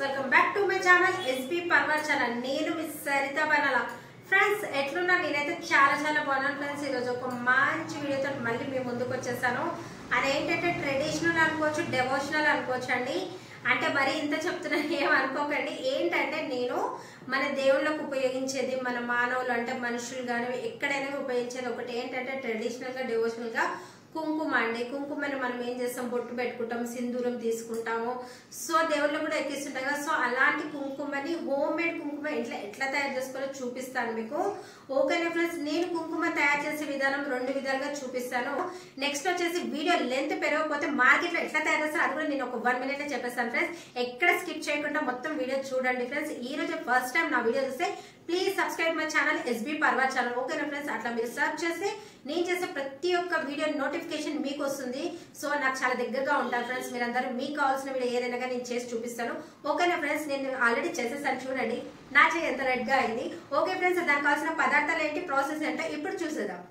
welcome back to my channel SB పర్వర్ channel నేను miss Saritha Banala friends ఎట్లున్నా నేనైతే చాలా చాలా బాగున్నాను ఫ్రెండ్స్ ఈరోజు ఒక మంచి వీడియోతో మళ్ళీ మేము ముందుకు వచ్చేసాను అది ఏంటంటే ట్రెడిషనల్ అనుకోవచ్చు డెవోషనల్ అనుకోవచ్చు అండి అంటే మరి ఇంత చెప్తున్నాను ఏం అనుకోకండి ఏంటంటే నేను మన దేవుళ్ళకు ఉపయోగించేది మన మానవులు అంటే మనుషులు కానీ ఎక్కడైనా ఉపయోగించేది ఒకటి ఏంటంటే ట్రెడిషనల్గా డెవోషనల్గా కుంకుమ అండి కుంకుమని మనం ఏం చేస్తాం బొట్టు పెట్టుకుంటాం సింధూరం తీసుకుంటాము సో దేవుళ్ళు కూడా ఎక్కిస్తుంటాం కదా సో అలాంటి కుంకుమని హోమ్ మేడ్ కుంకుమ ఇంట్లో ఎట్లా తయారు చేసుకోవాలో చూపిస్తాను మీకు ఓకేనా ఫ్రెండ్స్ నేను కుంకుమ తయారు చేసే విధానం రెండు విధాలుగా చూపిస్తాను నెక్స్ట్ వచ్చేసి వీడియో లెంత్ పెరగకపోతే మార్కెట్లో ఎట్లా తయారు చేస్తారో అది కూడా నేను ఒక వన్ మినిట్ చెప్పేస్తాను ఫ్రెండ్స్ ఎక్కడ స్కిప్ చేయకుండా మొత్తం వీడియో చూడండి ఫ్రెండ్స్ ఈ రోజు ఫస్ట్ టైం నా వీడియో చూస్తే please subscribe my channel SB పర్వా ఛానల్ ఓకేనా ఫ్రెండ్స్ అట్లా మీరు సర్చ్ చేస్తే నేను చేసే ప్రతి ఒక్క వీడియో నోటిఫికేషన్ మీకు వస్తుంది సో నాకు చాలా దగ్గరగా ఉంటారు ఫ్రెండ్స్ మీరందరూ మీకు కావాల్సిన వీడియో ఏదైనా కానీ నేను చేసి చూపిస్తాను ఓకేనా ఫ్రెండ్స్ నేను ఆల్రెడీ చేసేసాను చూడండి నా చేయి ఎంత రెడ్గా అయింది ఓకే ఫ్రెండ్స్ దానికి కావాల్సిన పదార్థాలు ఏంటి ప్రాసెస్ ఏంటో ఇప్పుడు చూసేద్దాం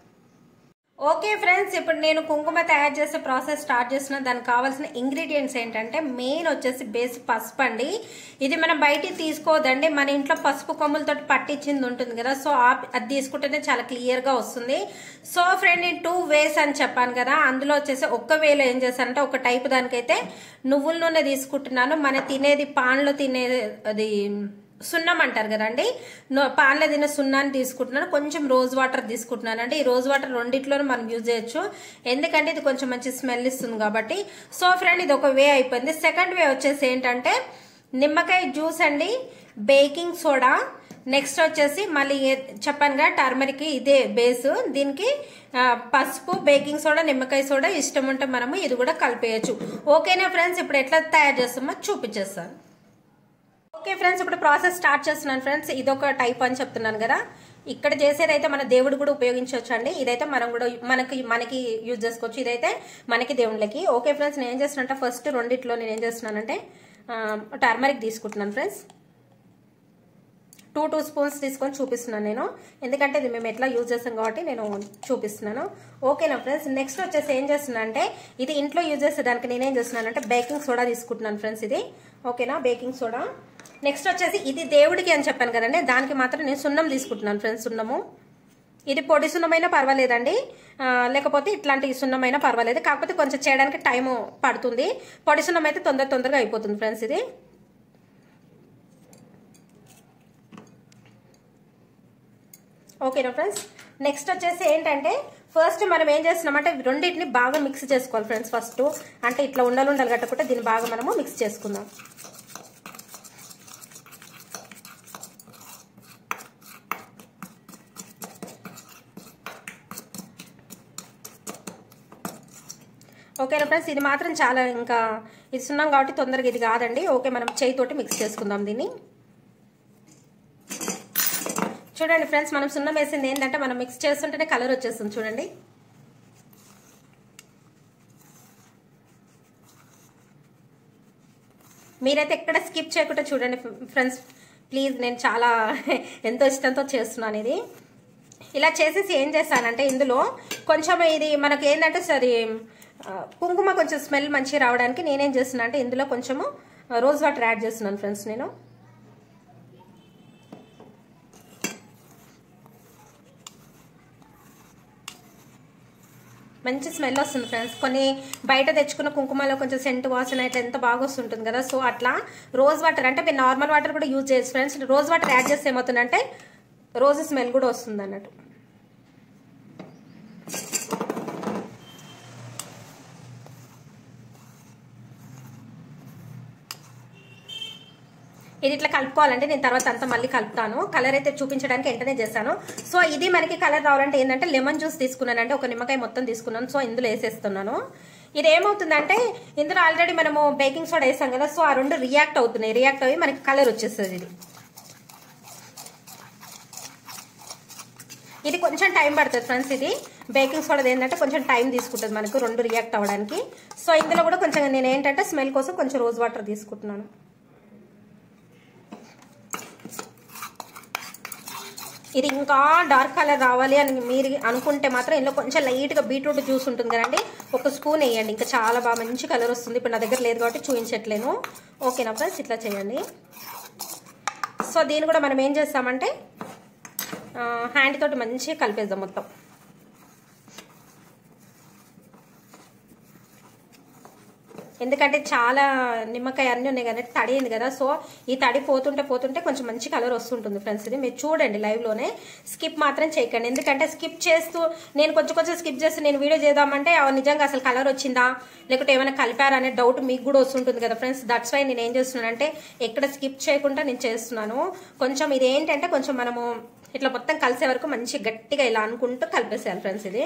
ఓకే ఫ్రెండ్స్ ఇప్పుడు నేను కుంకుమ తయారు చేసే ప్రాసెస్ స్టార్ట్ చేసిన దానికి కావాల్సిన ఇంగ్రీడియంట్స్ ఏంటంటే మెయిన్ వచ్చేసి బేస్ పసుపు అండి ఇది మనం బయటికి తీసుకోవద్దండి మన ఇంట్లో పసుపు కొమ్ములతో పట్టించింది ఉంటుంది కదా సో అది తీసుకుంటేనే చాలా క్లియర్గా వస్తుంది సో ఫ్రెండ్ నేను టూ వేస్ అని చెప్పాను కదా అందులో వచ్చేసి ఒక్క వేలో ఏం చేశానంటే ఒక టైప్ దానికైతే నువ్వుల నూనె తీసుకుంటున్నాను మన తినేది పాన్లో తినేది అది సున్నం అంటారు కదండి పాన్లో తిన్న సున్నాన్ని తీసుకుంటున్నాను కొంచెం రోజ్ వాటర్ తీసుకుంటున్నాను అండి ఈ రోజ్ వాటర్ రెండిట్లోనూ మనం యూజ్ చేయొచ్చు ఎందుకంటే ఇది కొంచెం మంచి స్మెల్ ఇస్తుంది కాబట్టి సో ఫ్రెండ్ ఇది ఒక వే అయిపోయింది సెకండ్ వే వచ్చేసి ఏంటంటే నిమ్మకాయ జ్యూస్ అండి బేకింగ్ సోడా నెక్స్ట్ వచ్చేసి మళ్ళీ చెప్పాను కదా టర్మరిక్ ఇదే బేస్ దీనికి పసుపు బేకింగ్ సోడా నిమ్మకాయ సోడా ఇష్టం ఉంటే మనము ఇది కూడా కలిపేయచ్చు ఓకేనా ఫ్రెండ్స్ ఇప్పుడు ఎట్లా తయారు చేస్తామో చూపించేస్తాను ఓకే ఫ్రెండ్స్ ఇప్పుడు ప్రాసెస్ స్టార్ట్ చేస్తున్నాను ఫ్రెండ్స్ ఇదొక టైప్ అని చెప్తున్నాను కదా ఇక్కడ చేసేదైతే మన దేవుడు కూడా ఉపయోగించవచ్చు అండి ఇదైతే మనం కూడా మనకి మనకి యూజ్ చేసుకోవచ్చు ఇదైతే మనకి దేవుళ్ళకి ఓకే ఫ్రెండ్స్ నేను ఏం చేస్తున్నా ఫస్ట్ రెండిట్లో నేను ఏం చేస్తున్నానంటే టర్మరిక్ తీసుకుంటున్నాను ఫ్రెండ్స్ టూ టూ స్పూన్స్ తీసుకొని చూపిస్తున్నాను నేను ఎందుకంటే ఇది మేము ఎట్లా యూజ్ చేస్తాం కాబట్టి నేను చూపిస్తున్నాను ఓకేనా ఫ్రెండ్స్ నెక్స్ట్ వచ్చేసి ఏం చేస్తున్నా అంటే ఇది ఇంట్లో యూజ్ చేసేదానికి నేనేం చేస్తున్నానంటే బేకింగ్ సోడా తీసుకుంటున్నాను ఫ్రెండ్స్ ఇది ఓకేనా బేకింగ్ సోడా నెక్స్ట్ వచ్చేసి ఇది దేవుడికి అని చెప్పాను కదండి దానికి మాత్రం నేను సున్నం తీసుకుంటున్నాను ఫ్రెండ్స్ సున్నము ఇది పొడి సున్నమైనా పర్వాలేదండి లేకపోతే ఇట్లాంటి సున్నమైనా పర్వాలేదు కాకపోతే కొంచెం చేయడానికి టైం పడుతుంది పొడి సున్నం అయితే తొందర తొందరగా అయిపోతుంది ఫ్రెండ్స్ ఇది ఓకేనా ఫ్రెండ్స్ నెక్స్ట్ వచ్చేసి ఏంటంటే ఫస్ట్ మనం ఏం చేస్తున్నామంటే రెండింటిని బాగా మిక్స్ చేసుకోవాలి ఫ్రెండ్స్ ఫస్ట్ అంటే ఇట్లా ఉండలు ఉండలు కట్టకుండా దీన్ని బాగా మనము మిక్స్ చేసుకుందాం ఓకేనా ఫ్రెండ్స్ ఇది మాత్రం చాలా ఇంకా ఇది సున్నాం కాబట్టి తొందరగా ఇది కాదండి ఓకే మనం చేయితోటి మిక్స్ చేసుకుందాం దీన్ని చూడండి ఫ్రెండ్స్ మనం సున్నం వేసింది ఏంటంటే మనం మిక్స్ చేస్తుంటేనే కలర్ వచ్చేస్తుంది చూడండి మీరైతే ఎక్కడ స్కిప్ చేయకుండా చూడండి ఫ్రెండ్స్ ప్లీజ్ నేను చాలా ఎంతో ఇష్టంతో చేస్తున్నాను ఇది ఇలా చేసేసి ఏం చేస్తానంటే ఇందులో కొంచెం ఇది మనకి ఏంటంటే సరే కుంకుమ కొంచెం స్మెల్ మంచిగా రావడానికి నేనేం చేస్తున్నా అంటే ఇందులో కొంచెము రోజ్ వాటర్ యాడ్ చేస్తున్నాను ఫ్రెండ్స్ నేను మంచి స్మెల్ వస్తుంది ఫ్రెండ్స్ కొన్ని బయట తెచ్చుకున్న కుంకుమలో కొంచెం సెంట్ వాసన ఇట్లా ఎంత బాగా వస్తుంటుంది కదా సో అట్లా రోజ్ వాటర్ అంటే మీరు నార్మల్ వాటర్ కూడా యూజ్ చేయొచ్చు ఫ్రెండ్స్ రోజ్ వాటర్ యాడ్ చేస్తే ఏమవుతుందంటే రోజు స్మెల్ కూడా వస్తుంది అన్నట్టు ఇది ఇట్లా కలుపుకోవాలంటే నేను తర్వాత అంతా మళ్ళీ కలుపుతాను కలర్ అయితే చూపించడానికి వెంటనే చేస్తాను సో ఇది మనకి కలర్ రావాలంటే ఏంటంటే లెమన్ జ్యూస్ తీసుకున్నానంటే ఒక నిమ్మకాయ మొత్తం తీసుకున్నాను సో ఇందులో వేసేస్తున్నాను ఇది ఏమవుతుందంటే ఇందులో ఆల్రెడీ మనము బేకింగ్ సోడా వేసాం కదా సో ఆ రెండు రియాక్ట్ అవుతున్నాయి రియాక్ట్ అయ్యి మనకి కలర్ వచ్చేస్తుంది ఇది ఇది కొంచెం టైం పడుతుంది ఫ్రెండ్స్ ఇది బేకింగ్ సోడా ఏంటంటే కొంచెం టైం తీసుకుంటుంది మనకు రెండు రియాక్ట్ అవ్వడానికి సో ఇందులో కూడా కొంచెం నేను ఏంటంటే స్మెల్ కోసం కొంచెం రోజ్ వాటర్ తీసుకుంటున్నాను ఇది ఇంకా డార్క్ కలర్ రావాలి అని మీరు అనుకుంటే మాత్రం ఇందులో కొంచెం లైట్గా బీట్రూట్ జ్యూస్ ఉంటుంది కదండి ఒక స్పూన్ వేయండి ఇంకా చాలా బాగా మంచి కలర్ వస్తుంది ఇప్పుడు నా దగ్గర లేదు కాబట్టి చూపించట్లేను ఓకేనా ఫ్రెండ్స్ ఇట్లా చేయండి సో దీన్ని కూడా మనం ఏం చేస్తామంటే హ్యాండ్ తోటి మంచిగా కలిపేద్దాం మొత్తం ఎందుకంటే చాలా నిమ్మకాయ అన్నీ ఉన్నాయి కదా తడి అయింది కదా సో ఈ తడి పోతుంటే పోతుంటే కొంచెం మంచి కలర్ వస్తుంటుంది ఫ్రెండ్స్ ఇది మీరు చూడండి లైవ్లోనే స్కిప్ మాత్రం చేయకండి ఎందుకంటే స్కిప్ చేస్తూ నేను కొంచెం కొంచెం స్కిప్ చేస్తూ నేను వీడియో చేద్దామంటే అవి నిజంగా అసలు కలర్ వచ్చిందా లేకుంటే ఏమైనా కలిపారా అనే డౌట్ మీకు కూడా వస్తుంటుంది కదా ఫ్రెండ్స్ దట్స్ వై నేను ఏం చేస్తున్నానంటే ఎక్కడ స్కిప్ చేయకుండా నేను చేస్తున్నాను కొంచెం ఇది ఏంటంటే కొంచెం మనము ఇట్లా మొత్తం కలిసే వరకు మంచి గట్టిగా ఇలా అనుకుంటూ కలిపేసేయాలి ఫ్రెండ్స్ ఇది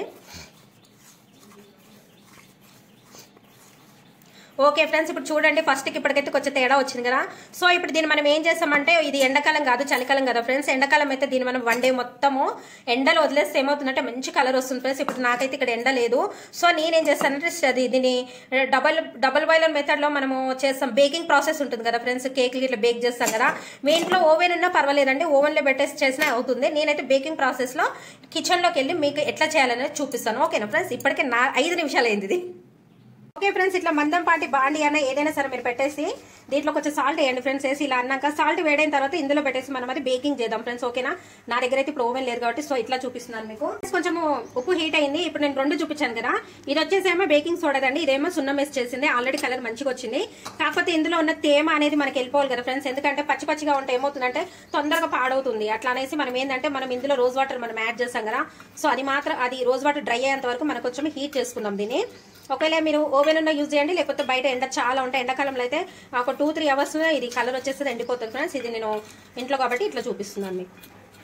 ఓకే ఫ్రెండ్స్ ఇప్పుడు చూడండి ఫస్ట్కి ఇప్పటికైతే కొంచెం తేడా వచ్చింది కదా సో ఇప్పుడు దీన్ని మనం ఏం చేస్తామంటే ఇది ఎండాకాలం కాదు చలికాలం కదా ఫ్రెండ్స్ ఎండాకాలం అయితే దీన్ని మనం వన్ డే మొత్తము ఎండలో వదిలేస్తే ఏమవుతుందంటే మంచి కలర్ వస్తుంది ఫ్రెండ్స్ ఇప్పుడు నాకైతే ఇక్కడ ఎండ లేదు సో నేనేం చేస్తానంటే అది దీన్ని డబల్ డబల్ బాయిలర్ మెథడ్లో మనము చేస్తాం బేకింగ్ ప్రాసెస్ ఉంటుంది కదా ఫ్రెండ్స్ కేక్లు ఇట్లా బేక్ చేస్తాం కదా మీ ఇంట్లో ఓవెన్ ఉన్నా పర్వాలేదండి ఓవెన్లో పెట్టేసి చేసినా అవుతుంది నేనైతే బేకింగ్ ప్రాసెస్లో కిచెన్లోకి వెళ్ళి మీకు ఎట్లా చేయాలనేది చూపిస్తాను ఓకేనా ఫ్రెండ్స్ ఇప్పటికే నా ఐదు నిమిషాలు అయింది ఇది ఓకే ఫ్రెండ్స్ ఇట్లా మందం పాటి బాండి అన్న ఏదైనా సరే మీరు పెట్టేసి దీంట్లో కొంచెం సాల్ట్ వేయండి ఫ్రెండ్స్ వేసి ఇలా అన్నాక సాల్ట్ వేడైన తర్వాత ఇందులో పెట్టేసి మనం అది బేకింగ్ చేద్దాం ఫ్రెండ్స్ ఓకేనా నా దగ్గర అయితే ఇప్పుడు ఓవెన్ లేదు కాబట్టి సో ఇట్లా చూపిస్తున్నాను మీకు కొంచెం ఉప్పు హీట్ అయింది ఇప్పుడు నేను రెండు చూపించాను కదా ఇది వచ్చేసేమో బేకింగ్ సోడా అండి ఇదేమో సున్నం వేసి చేసింది ఆల్రెడీ కలర్ మంచిగా వచ్చింది కాకపోతే ఇందులో ఉన్న తేమ అనేది మనకి వెళ్ళిపోవాలి కదా ఫ్రెండ్స్ ఎందుకంటే పచ్చి పచ్చిగా ఉంటే ఏమవుతుందంటే తొందరగా పాడవుతుంది అట్లా అనేసి మనం ఏంటంటే మనం ఇందులో రోజ్ వాటర్ మనం యాడ్ చేస్తాం కదా సో అది మాత్రం అది రోజ్ వాటర్ డ్రై అయ్యేంత వరకు మనం కొంచెం హీట్ చేసుకుందాం దీన్ని ఒకవేళ మీరు ఓవెన్ ఉన్న యూజ్ చేయండి లేకపోతే బయట ఎండ చాలా ఉంటాయి ఎండాకాలంలో అయితే ఒక టూ త్రీ అవర్స్ ఇది కలర్ వచ్చేస్తుంది ఎండిపోతుంది ఫ్రెండ్స్ ఇది నేను ఇంట్లో కాబట్టి ఇట్లా చూపిస్తున్నాను మీకు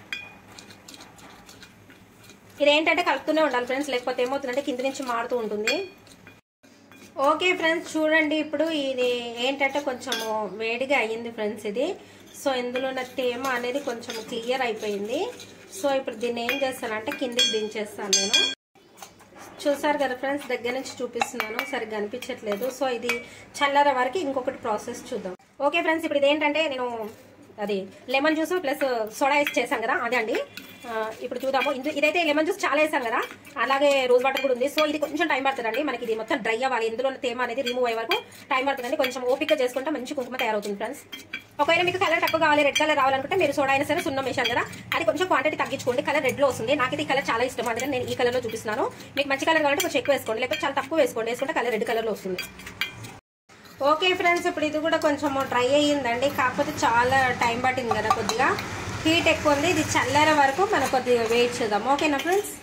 ఇది ఏంటంటే కలుపుతూనే ఉండాలి ఫ్రెండ్స్ లేకపోతే ఏమవుతుందంటే కింద నుంచి మారుతూ ఉంటుంది ఓకే ఫ్రెండ్స్ చూడండి ఇప్పుడు ఇది ఏంటంటే కొంచెము వేడిగా అయ్యింది ఫ్రెండ్స్ ఇది సో ఇందులో ఉన్న తేమ అనేది కొంచెం క్లియర్ అయిపోయింది సో ఇప్పుడు దీన్ని ఏం చేస్తానంటే కిందికి దించేస్తాను నేను చూసారు కదా ఫ్రెండ్స్ దగ్గర నుంచి చూపిస్తున్నాను సరిగ్గా అనిపించట్లేదు సో ఇది చల్లర వరకు ఇంకొకటి ప్రాసెస్ చూద్దాం ఓకే ఫ్రెండ్స్ ఇప్పుడు ఇదేంటంటే నేను అది లెమన్ జ్యూస్ ప్లస్ సోడా వేసి చేశాం కదా అదే అండి ఆ, ఇప్పుడు చూద్దాము ఇందు ఇదైతే లెమన్ జ్యూస్ చాలా వేసాం కదా అలాగే రోజ్ వాటర్ కూడా ఉంది సో ఇది కొంచెం టైం పడుతుందండి మనకి ఇది మొత్తం డ్రై అవ్వాలి ఇందులో ఉన్న తేమ అనేది రిమూవ్ అయ్యే వరకు టైం పడుతుందండి కొంచెం ఓపిక చేసుకుంటే మంచి కుంకుమ తయారవుతుంది ఫ్రెండ్స్ ఒకవేళ మీకు కలర్ తక్కువ కావాలి రెడ్ కలర్ రావాలనుకుంటే మీరు సోడా అయినా సరే సున్నం వేసాను కదా అది కొంచెం క్వాంటిటీ తగ్గించుకోండి కలర్ రెడ్ లో వస్తుంది నాకైతే ఈ కలర్ చాలా ఇష్టం అందుకని నేను ఈ కలర్ లో చూపిస్తున్నాను మీకు మంచి కలర్ కావాలంటే కొంచెం ఎక్కువ వేసుకోండి లేకపోతే చాలా తక్కువ వేసుకోండి వేసుకుంటే కలర్ రెడ్ కలర్ లో వస్తుంది ఓకే ఫ్రెండ్స్ ఇప్పుడు ఇది కూడా కొంచెం డ్రై అయ్యిందండి కాకపోతే చాలా టైం పట్టింది కదా కొద్దిగా హీట్ ఎక్కువ ఉంది ఇది చల్లారే వరకు మనం కొద్దిగా వెయిట్ చేద్దాం ఓకేనా ఫ్రెండ్స్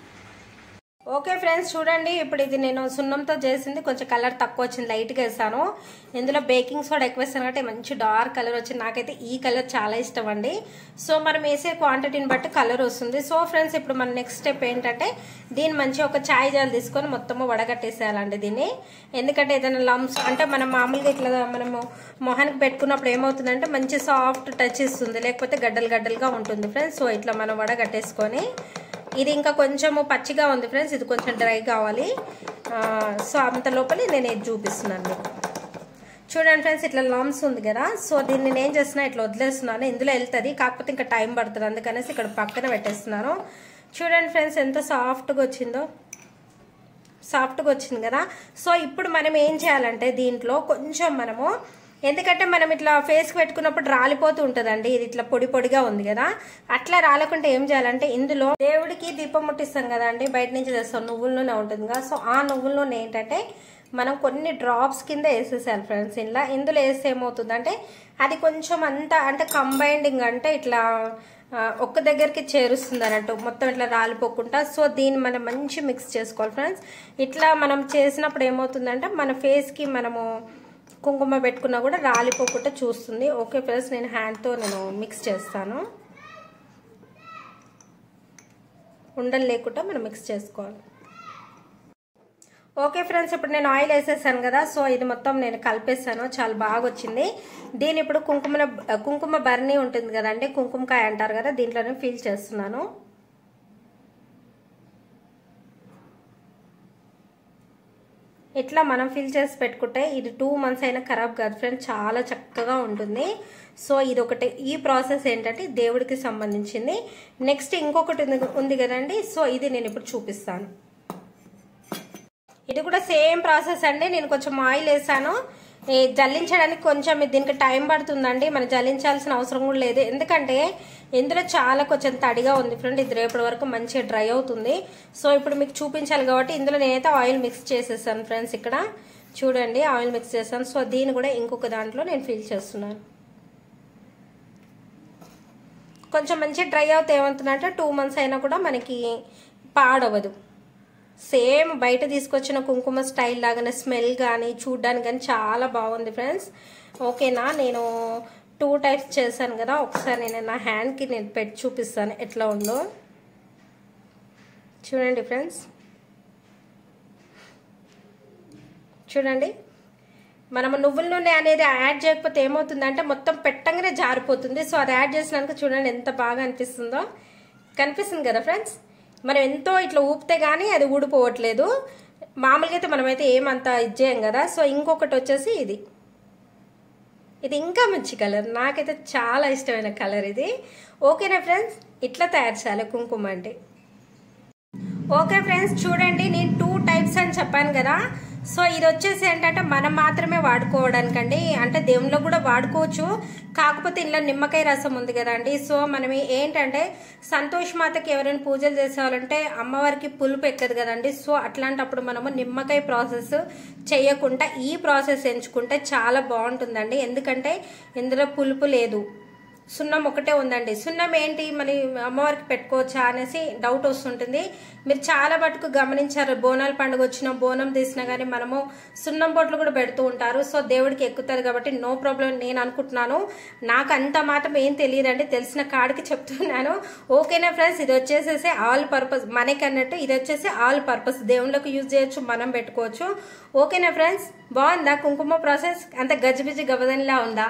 ఓకే ఫ్రెండ్స్ చూడండి ఇప్పుడు ఇది నేను సున్నంతో చేసింది కొంచెం కలర్ తక్కువ వచ్చింది లైట్గా వేసాను ఇందులో బేకింగ్ సోడా ఎక్కువ వేసాను కాబట్టి మంచి డార్క్ కలర్ వచ్చింది నాకైతే ఈ కలర్ చాలా ఇష్టం అండి సో మనం వేసే క్వాంటిటీని బట్టి కలర్ వస్తుంది సో ఫ్రెండ్స్ ఇప్పుడు మన నెక్స్ట్ స్టెప్ ఏంటంటే దీన్ని మంచిగా ఒక ఛాయ్ జాలు తీసుకొని మొత్తము వడగట్టేసేయాలండి దీన్ని ఎందుకంటే ఏదైనా లమ్స్ అంటే మనం మామూలుగా ఇట్లా మనము మొహానికి పెట్టుకున్నప్పుడు ఏమవుతుందంటే మంచి సాఫ్ట్ టచ్ ఇస్తుంది లేకపోతే గడ్డలు గడ్డలుగా ఉంటుంది ఫ్రెండ్స్ సో ఇట్లా మనం వడగట్టేసుకొని ఇది ఇంకా కొంచెము పచ్చిగా ఉంది ఫ్రెండ్స్ ఇది కొంచెం డ్రై కావాలి ఆ, సో అంత లోపల నేను ఇది చూపిస్తున్నాను మీకు చూడండి ఫ్రెండ్స్ ఇట్లా లమ్స్ ఉంది కదా సో దీన్ని నేను ఏం చేస్తున్నా ఇట్లా వదిలేస్తున్నాను ఇందులో వెళ్తుంది కాకపోతే ఇంకా టైం పడుతుంది అందుకనేసి ఇక్కడ పక్కన పెట్టేస్తున్నాను చూడండి ఫ్రెండ్స్ ఎంత సాఫ్ట్గా వచ్చిందో సాఫ్ట్గా వచ్చింది కదా సో ఇప్పుడు మనం ఏం చేయాలంటే దీంట్లో కొంచెం మనము ఎందుకంటే మనం ఇట్లా ఫేస్కి పెట్టుకున్నప్పుడు రాలిపోతూ ఉంటుందండి ఇది ఇట్లా పొడి పొడిగా ఉంది కదా అట్లా రాలకుంటే ఏం చేయాలంటే ఇందులో దేవుడికి దీపం ముట్టిస్తాం కదండి బయట నుంచి తెస్తాం నువ్వుల నూనె ఉంటుంది కదా సో ఆ నువ్వుల నూనె ఏంటంటే మనం కొన్ని డ్రాప్స్ కింద వేసేసాను ఫ్రెండ్స్ ఇలా ఇందులో వేస్తే ఏమవుతుందంటే అది కొంచెం అంతా అంటే కంబైండింగ్ అంటే ఇట్లా ఆ, ఒక్క దగ్గరికి చేరుస్తుంది అన్నట్టు మొత్తం ఇట్లా రాలిపోకుండా సో దీన్ని మనం మంచి మిక్స్ చేసుకోవాలి ఫ్రెండ్స్ ఇట్లా మనం చేసినప్పుడు ఏమవుతుందంటే మన ఫేస్కి మనము కుంకుమ పెట్టుకున్నా కూడా రాలిపోకుండా చూస్తుంది ఓకే ఫ్రెండ్స్ నేను హ్యాండ్తో నేను మిక్స్ చేస్తాను ఉండలు లేకుండా మనం మిక్స్ చేసుకోవాలి ఓకే ఫ్రెండ్స్ ఇప్పుడు నేను ఆయిల్ వేసేసాను కదా సో ఇది మొత్తం నేను కలిపేసాను చాలా బాగా వచ్చింది దీని ఇప్పుడు కుంకుమ కుంకుమ బర్నీ ఉంటుంది కదండి కుంకుమకాయ అంటారు కదా దీంట్లోనే ఫీల్ చేస్తున్నాను ఇట్లా మనం ఫిల్ చేసి పెట్టుకుంటే ఇది టూ మంత్స్ అయినా ఖరాబ్ కాదు ఫ్రెండ్స్ చాలా చక్కగా ఉంటుంది సో ఇది ఒకటి ఈ ప్రాసెస్ ఏంటంటే దేవుడికి సంబంధించింది నెక్స్ట్ ఇంకొకటి ఉంది ఉంది కదండి సో ఇది నేను ఇప్పుడు చూపిస్తాను ఇది కూడా సేమ్ ప్రాసెస్ అండి నేను కొంచెం ఆయిల్ వేసాను ఈ జల్లించడానికి కొంచెం దీనికి టైం పడుతుందండి మనం జల్లించాల్సిన అవసరం కూడా లేదు ఎందుకంటే ఇందులో చాలా కొంచెం తడిగా ఉంది ఫ్రెండ్ ఇది రేపటి వరకు మంచిగా డ్రై అవుతుంది సో ఇప్పుడు మీకు చూపించాలి కాబట్టి ఇందులో నేనైతే ఆయిల్ మిక్స్ చేసేసాను ఫ్రెండ్స్ ఇక్కడ చూడండి ఆయిల్ మిక్స్ చేశాను సో దీన్ని కూడా ఇంకొక దాంట్లో నేను ఫిల్ చేస్తున్నాను కొంచెం మంచి డ్రై అవుతే ఏమవుతుందంటే టూ మంత్స్ అయినా కూడా మనకి పాడవదు సేమ్ బయట తీసుకొచ్చిన కుంకుమ స్టైల్ లాగానే స్మెల్ కానీ చూడ్డానికి కానీ చాలా బాగుంది ఫ్రెండ్స్ ఓకేనా నేను టూ టైప్స్ చేశాను కదా ఒకసారి నేను నా హ్యాండ్కి నేను పెట్టి చూపిస్తాను ఎట్లా ఉందో చూడండి ఫ్రెండ్స్ చూడండి మనము నువ్వుల నూనె అనేది యాడ్ చేయకపోతే ఏమవుతుందంటే మొత్తం పెట్టంగానే జారిపోతుంది సో అది యాడ్ చేసినాక చూడండి ఎంత బాగా అనిపిస్తుందో కనిపిస్తుంది కదా ఫ్రెండ్స్ మనం ఎంతో ఇట్లా ఊపితే కానీ అది ఊడిపోవట్లేదు మామూలుగా అయితే మనమైతే ఏమంత ఇది చేయం కదా సో ఇంకొకటి వచ్చేసి ఇది ఇది ఇంకా మంచి కలర్ నాకైతే చాలా ఇష్టమైన కలర్ ఇది ఓకేనా ఫ్రెండ్స్ ఇట్లా తయారు చేయాలి కుంకుమ అంటే ఓకే ఫ్రెండ్స్ చూడండి నేను టూ టైప్స్ అని చెప్పాను కదా సో ఇది వచ్చేసి ఏంటంటే మనం మాత్రమే వాడుకోవడానికండి అంటే దేవునిలో కూడా వాడుకోవచ్చు కాకపోతే ఇంట్లో నిమ్మకాయ రసం ఉంది కదండి సో మనం ఏంటంటే సంతోష్ మాతకి ఎవరైనా పూజలు చేసేవాళ్ళంటే అమ్మవారికి పులుపు ఎక్కదు కదండి సో అట్లాంటప్పుడు మనము నిమ్మకాయ ప్రాసెస్ చేయకుండా ఈ ప్రాసెస్ ఎంచుకుంటే చాలా బాగుంటుందండి ఎందుకంటే ఇందులో పులుపు లేదు సున్నం ఒకటే ఉందండి సున్నం ఏంటి మరి అమ్మవారికి పెట్టుకోవచ్చా అనేసి డౌట్ వస్తుంటుంది మీరు చాలా మటుకు గమనించారు బోనాల పండుగ వచ్చిన బోనం తీసినా కానీ మనము సున్నం బొట్లు కూడా పెడుతూ ఉంటారు సో దేవుడికి ఎక్కుతుంది కాబట్టి నో ప్రాబ్లం నేను అనుకుంటున్నాను నాకు అంత మాత్రం ఏం తెలియదండి తెలిసిన కాడికి చెప్తున్నాను ఓకేనా ఫ్రెండ్స్ ఇది వచ్చేసేసి ఆల్ పర్పస్ మనకి అన్నట్టు ఇది వచ్చేసి ఆల్ పర్పస్ దేవుళ్ళకు యూజ్ చేయొచ్చు మనం పెట్టుకోవచ్చు ఓకేనా ఫ్రెండ్స్ బాగుందా కుంకుమ ప్రాసెస్ అంత గజిబిజి గబదనిలా ఉందా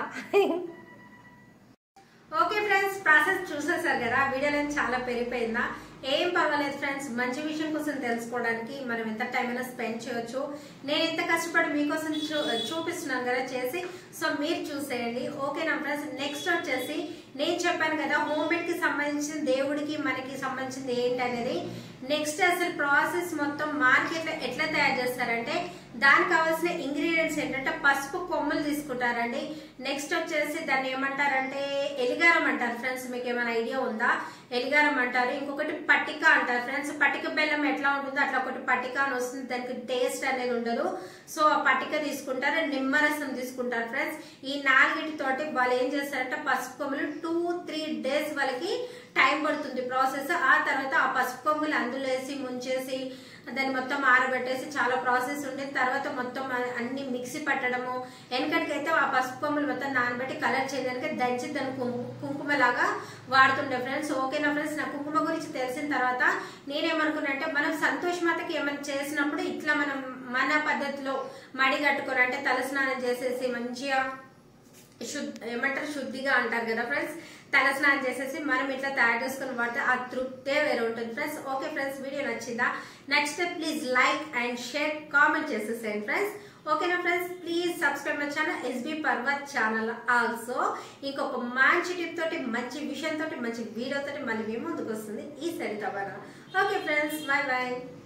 ఓకే ఫ్రెండ్స్ ప్రాసెస్ చూసేసారు కదా వీడియో అనేది చాలా పెరిగిపోయిందా ఏం పర్వాలేదు ఫ్రెండ్స్ మంచి విషయం కోసం తెలుసుకోవడానికి మనం ఎంత టైం అయినా స్పెండ్ చేయొచ్చు నేను ఎంత కష్టపడి మీకోసం చూ చూపిస్తున్నాను కదా చేసి సో మీరు చూసేయండి ఓకేనా ఫ్రెండ్స్ నెక్స్ట్ వచ్చేసి నేను చెప్పాను కదా హోమ్ మేడ్ కి సంబంధించిన దేవుడికి మనకి సంబంధించింది ఏంటి అనేది నెక్స్ట్ అసలు ప్రాసెస్ మొత్తం మార్కెట్ లో ఎట్లా తయారు చేస్తారంటే దానికి కావాల్సిన ఇంగ్రీడియంట్స్ ఏంటంటే పసుపు కొమ్ములు తీసుకుంటారండి నెక్స్ట్ వచ్చేసి దాన్ని ఏమంటారంటే ఎలిగారం అంటారు ఫ్రెండ్స్ మీకు ఏమైనా ఐడియా ఉందా ఎలిగారం అంటారు ఇంకొకటి పట్టిక అంటారు ఫ్రెండ్స్ పట్టిక బెల్లం ఎట్లా ఉంటుందో అట్లా ఒకటి పట్టిక అని వస్తుంది దానికి టేస్ట్ అనేది ఉండదు సో ఆ పట్టిక తీసుకుంటారు నిమ్మరసం తీసుకుంటారు ఫ్రెండ్స్ ఈ నాలుగిటితోటి వాళ్ళు ఏం చేస్తారంటే పసుపు కొమ్ములు టూ త్రీ డేస్ వాళ్ళకి టైం పడుతుంది ప్రాసెస్ ఆ తర్వాత ఆ పసుపు కొమ్ములు అందులో వేసి ముంచేసి దాన్ని మొత్తం ఆరబెట్టేసి చాలా ప్రాసెస్ ఉండేది తర్వాత మొత్తం అన్ని మిక్సీ పట్టడము వెనకటికైతే ఆ పసుపు కొమ్ములు మొత్తం నానబెట్టి కలర్ చేయడానికి దంచి దాని కుంకుమ లాగా వాడుతుండే ఫ్రెండ్స్ ఓకేనా ఫ్రెండ్స్ నా కుంకుమ గురించి తెలిసిన తర్వాత నేనేమనుకున్నా అంటే మనం సంతోష్ మాతకి ఏమైనా చేసినప్పుడు ఇట్లా మనం మన పద్ధతిలో మడి కట్టుకొని అంటే తలస్నానం చేసేసి మంచిగా శుద్ధ ఏమంటారు శుద్ధిగా అంటారు కదా ఫ్రెండ్స్ తలస్నానం చేసేసి మనం ఇట్లా తయారు చేసుకుని వాడితే ఆ తృప్తే వేరే ఉంటుంది ఫ్రెండ్స్ ఓకే ఫ్రెండ్స్ వీడియో నచ్చిందా నచ్చితే please like and share comment చేసేసేయండి ఫ్రెండ్స్ ఓకేనా friends please subscribe my channel S B Parvat channel also ఇంకొక మంచి టిప్ తోటి మంచి విషయం తోటి మంచి వీడియో తోటి మళ్ళీ మీ ముందుకు వస్తుంది ఈ Saritha okay friends bye bye